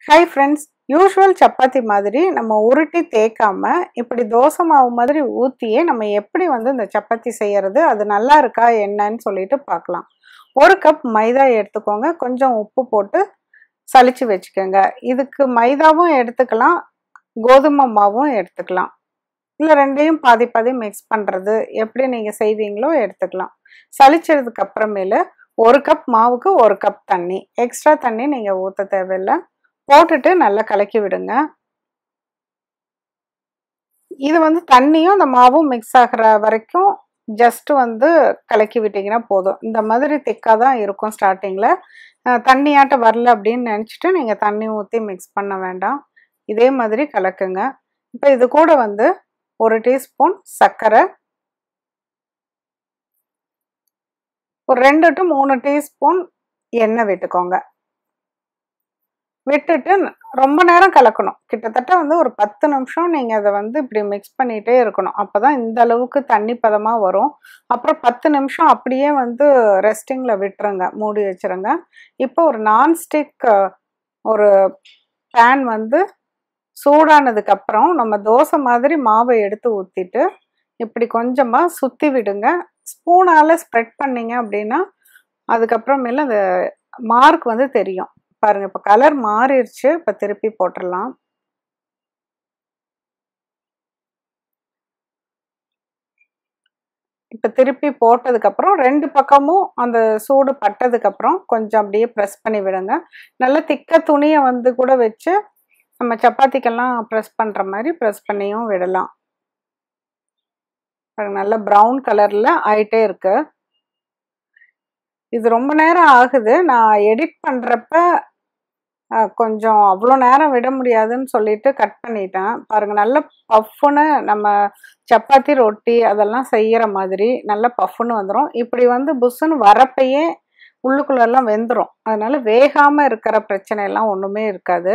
hi friends usual chapati மாதிரி நம்ம உருட்டி தேய்க்காம இப்படி தோசை மாவு மாதிரி ஊற்றியே நம்ம எப்படி வந்து இந்த சப்பாத்தி செய்யறது அது நல்லா இருக்கா என்னன்னு சொல்லிட்டு பார்க்கலாம் ஒரு கப் மைதா எடுத்துக்கோங்க கொஞ்சம் உப்பு போட்டு சலிச்சு வச்சுக்கோங்க இதுக்கு மைதாவும் எடுத்துக்கலாம் கோதுமை மாவும் எடுத்துக்கலாம் இல்லை ரெண்டையும் பாதி பாதி மிக்ஸ் பண்ணுறது எப்படி நீங்கள் செய்வீங்களோ எடுத்துக்கலாம் சலிச்சதுக்கு அப்புறமேலு ஒரு கப் மாவுக்கு ஒரு கப் தண்ணி எக்ஸ்ட்ரா தண்ணி நீங்கள் ஊற்ற தேவையில்லை போட்டுட்டு நல்லா கலக்கி விடுங்க இது வந்து தண்ணியும் அந்த மாவும் மிக்ஸ் ஆகிற வரைக்கும் ஜஸ்ட் வந்து கலக்கி விட்டிங்கன்னா போதும் இந்த மாதிரி திக்காக தான் இருக்கும் ஸ்டார்டிங்கில் தண்ணியாட்ட வரல அப்படின்னு நினச்சிட்டு நீங்கள் தண்ணி ஊற்றி மிக்ஸ் பண்ண வேண்டாம் இதே மாதிரி கலக்குங்க இப்போ இது கூட வந்து ஒரு டீஸ்பூன் சர்க்கரை ஒரு ரெண்டு டு மூணு டீஸ்பூன் எண்ணெய் விட்டுக்கோங்க விட்டுட்டு ரொம்ப நேரம் கலக்கணும் கிட்டத்தட்ட வந்து ஒரு பத்து நிமிஷம் நீங்கள் அதை வந்து இப்படி மிக்ஸ் பண்ணிகிட்டே இருக்கணும் அப்போ தான் இந்த அளவுக்கு தண்ணி பதமாக வரும் அப்புறம் பத்து நிமிஷம் அப்படியே வந்து ரெஸ்டிங்கில் விட்டுருங்க மூடி வச்சுருங்க இப்போ ஒரு நான்ஸ்டிக் ஒரு பேன் வந்து சூடானதுக்கப்புறம் நம்ம தோசை மாதிரி மாவை எடுத்து ஊற்றிட்டு இப்படி கொஞ்சமாக சுற்றி விடுங்க ஸ்பூனால் ஸ்ப்ரெட் பண்ணிங்க அப்படின்னா அதுக்கப்புறமேல அந்த மார்க் வந்து தெரியும் பாருங்க இப்போ கலர் மாறிடுச்சு இப்போ திருப்பி போட்டுடலாம் இப்போ திருப்பி போட்டதுக்கப்புறம் ரெண்டு பக்கமும் அந்த சூடு பட்டதுக்கப்புறம் கொஞ்சம் அப்படியே ப்ரெஸ் பண்ணி விடுங்க நல்ல திக்க துணியை வந்து கூட வச்சு நம்ம சப்பாத்திக்கெல்லாம் ப்ரெஸ் பண்ணுற மாதிரி ப்ரெஸ் பண்ணியும் விடலாம் நல்ல ப்ரௌன் கலரில் ஆயிட்டே இருக்கு இது ரொம்ப நேரம் ஆகுது நான் எடிட் பண்ணுறப்ப கொஞ்சம் அவ்வளோ நேரம் விட முடியாதுன்னு சொல்லிட்டு கட் பண்ணிட்டேன் பாருங்க நல்ல பஃப்னு நம்ம சப்பாத்தி ரொட்டி அதெல்லாம் செய்கிற மாதிரி நல்ல பஃப்னு வந்துடும் இப்படி வந்து புஷ்ஷுன்னு வரப்பையே உள்ளுக்குள்ளெல்லாம் வெந்துடும் அதனால வேகாமல் இருக்கிற பிரச்சனை எல்லாம் ஒன்றுமே இருக்காது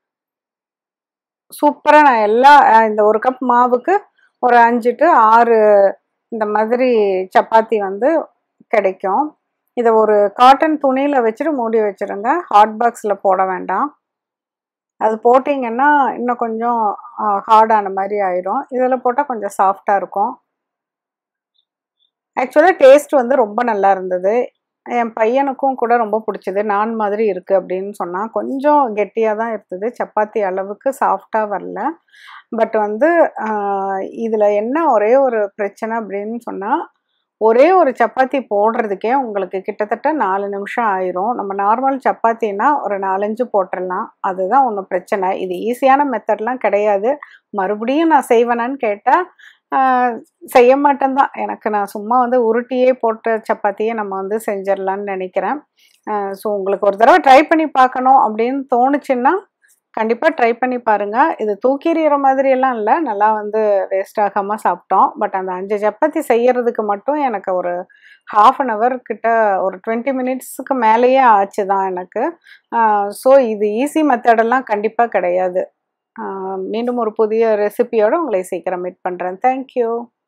சூப்பராக நான் எல்லா இந்த ஒரு கப் மாவுக்கு ஒரு அஞ்சு டு ஆறு இந்த மாதிரி சப்பாத்தி வந்து கிடைக்கும் இதை ஒரு காட்டன் துணியில் வச்சுட்டு மூடி வச்சுருங்க ஹாட் பாக்ஸில் போட வேண்டாம் அது போட்டிங்கன்னா இன்னும் கொஞ்சம் ஹார்டான மாதிரி ஆயிரும் இதில் போட்டால் கொஞ்சம் சாஃப்டாக இருக்கும் ஆக்சுவலாக டேஸ்ட் வந்து ரொம்ப நல்லா இருந்தது என் பையனுக்கும் கூட ரொம்ப பிடிச்சது நான் மாதிரி இருக்குது அப்படின்னு சொன்னால் கொஞ்சம் கெட்டியாக தான் இருந்தது சப்பாத்தி அளவுக்கு சாஃப்டாக வரல பட் வந்து இதில் என்ன ஒரே ஒரு பிரச்சனை அப்படின்னு சொன்னால் ஒரே ஒரு சப்பாத்தி போடுறதுக்கே உங்களுக்கு கிட்டத்தட்ட நாலு நிமிஷம் ஆயிரும் நம்ம நார்மல் சப்பாத்தினா ஒரு நாலஞ்சு போட்டுடலாம் அதுதான் ஒன்றும் பிரச்சனை இது ஈஸியான மெத்தட்லாம் கிடையாது மறுபடியும் நான் செய்வேனான்னு கேட்டால் செய்ய மாட்டேன் தான் எனக்கு நான் சும்மா வந்து உருட்டியே போட்ட சப்பாத்தியே நம்ம வந்து செஞ்சிடலான்னு நினைக்கிறேன் ஸோ உங்களுக்கு ஒரு தடவை ட்ரை பண்ணி பார்க்கணும் அப்படின்னு தோணுச்சுன்னா கண்டிப்பாக ட்ரை பண்ணி பாருங்கள் இது தூக்கிறிகிற மாதிரியெல்லாம் இல்லை நல்லா வந்து வேஸ்ட் ஆகாமல் சாப்பிட்டோம் பட் அந்த அஞ்சு சப்பாத்தி செய்யறதுக்கு மட்டும் எனக்கு ஒரு ஹாஃப் அன் ஹவர் கிட்ட ஒரு டுவெண்ட்டி மினிட்ஸுக்கு மேலேயே ஆச்சு தான் எனக்கு ஸோ இது ஈஸி மெத்தடெல்லாம் கண்டிப்பாக கிடையாது மீண்டும் ஒரு புதிய ரெசிபியோடு உங்களை சீக்கிரம் மீட் பண்ணுறேன் தேங்க்யூ